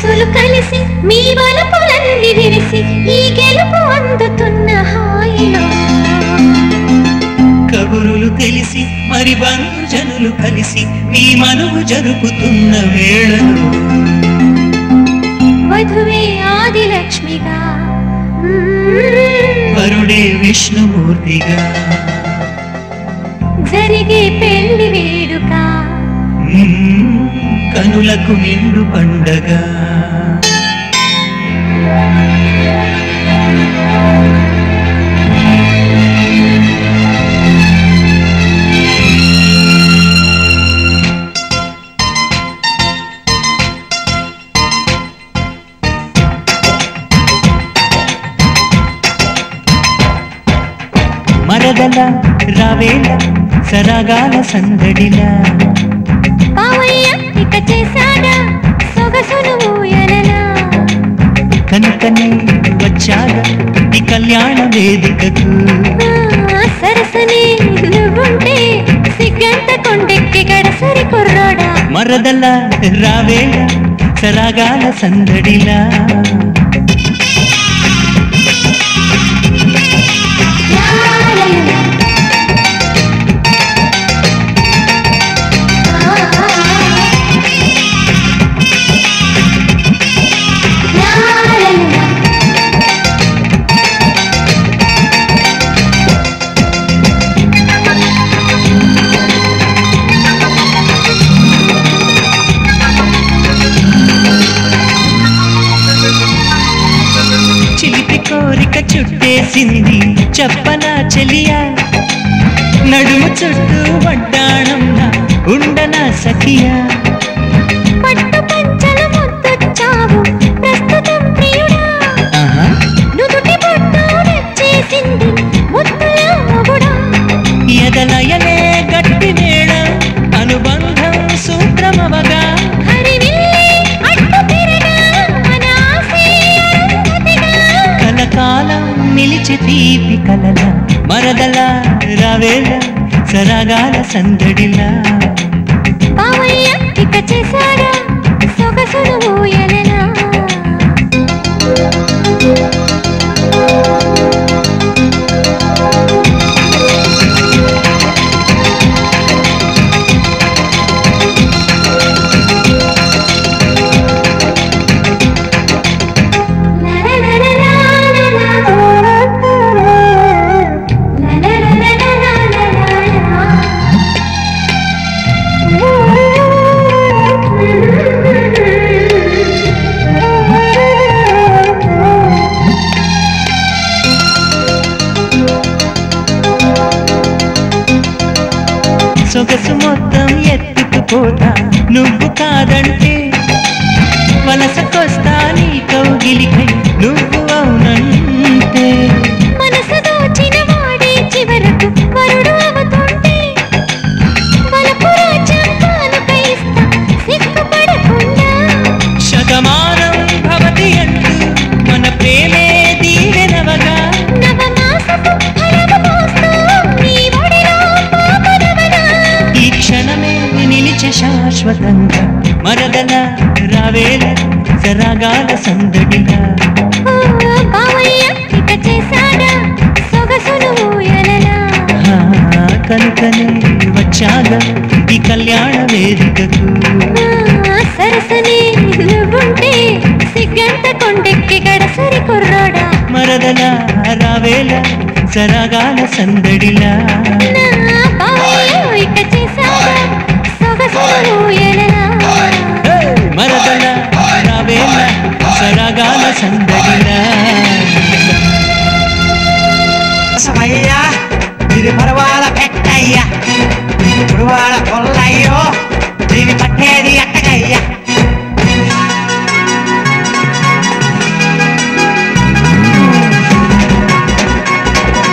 మనసులు కలిసి మీ వలపులన్నీ విరిసి ఈ గెలుపు అందుతున్న హాయిలో కబురులు తెలిసి మరి బంధుజనులు కలిసి మీ మనువు జరుపుతున్న వేళలో వధువే ఆదిలక్ష్మిగా మ్మ్. వరుడే విష్ణుమూర్తిగా జరిగే పెళ్లి వేడుక మ్మ్, కనులకు నిండు పండగ మరదల రావేళ సరాగాల సందడిలా పావయ్య ఇక చేశాడా సొగసును ఊయలలా కనుకనే వచ్చాగా ఈ కళ్యాణ వేదికకు ఆ, సరసని నువ్వుంటే సిగ్గంత కొండెక్కి గడసరి కుర్రోడా మరదల రావేళ సరాగాల సందడిలా చిలిపి కోరిక చుట్టేసింది చెప్పనా చెలియా నడుము చుట్టూ వడ్డాణంలా ఉండనా సఖియా పట్టు పంచల ముద్దొచ్చావు ప్రస్తుతం ప్రియుడా ఆహా, నుదుటి బొట్టు నచ్చేసింది ముద్దుల మొగుడా ఎదలయలే గట్టి వేళ అనుబంధం సూత్రమవగా హరివిల్లే అడ్డు తిరగా మన ఆశే అరుంధతిగా. కలకాలం నిలిచి తీపి కలల మరదల రావేళ సరాగాల సందడిలా బావయ్య ఇక చేశాడా సొగసును ఊయలలా సొగసు మొత్తం ఎత్తుకుపోతా నువ్వు కాదంటే వలసకొస్తా నీ కౌగిలికై నువ్వు అవునంటే మనసు దోచిన వాడే చివరకు వరుడు అవుతుంటే వలపు రాజ్యం కానుక ఇస్తా సిగ్గుపడకుండా శతమానం భవతి అంటూ మన ప్రేమే దీవెనవగా నవమాసపు ఫలము మోస్తూ నీ ఒడిలో పాపనవనా. ఈ క్షణమే నిలిచే శాశ్వతంగా మరదల రావేల సరాగాల సందడిగా ఓ బావయ్య ఇక చేశాడా సొగసును ఊయలలా. ఆ, కనుకనే వచ్చాగా ఈ కళ్యాణ వేదికకు ఆ, సరసని నువ్వుంటే సిగ్గంత కొండెక్కి గడసరి కుర్రోడా మరదల రావేల సరాగాల సందడిలా నా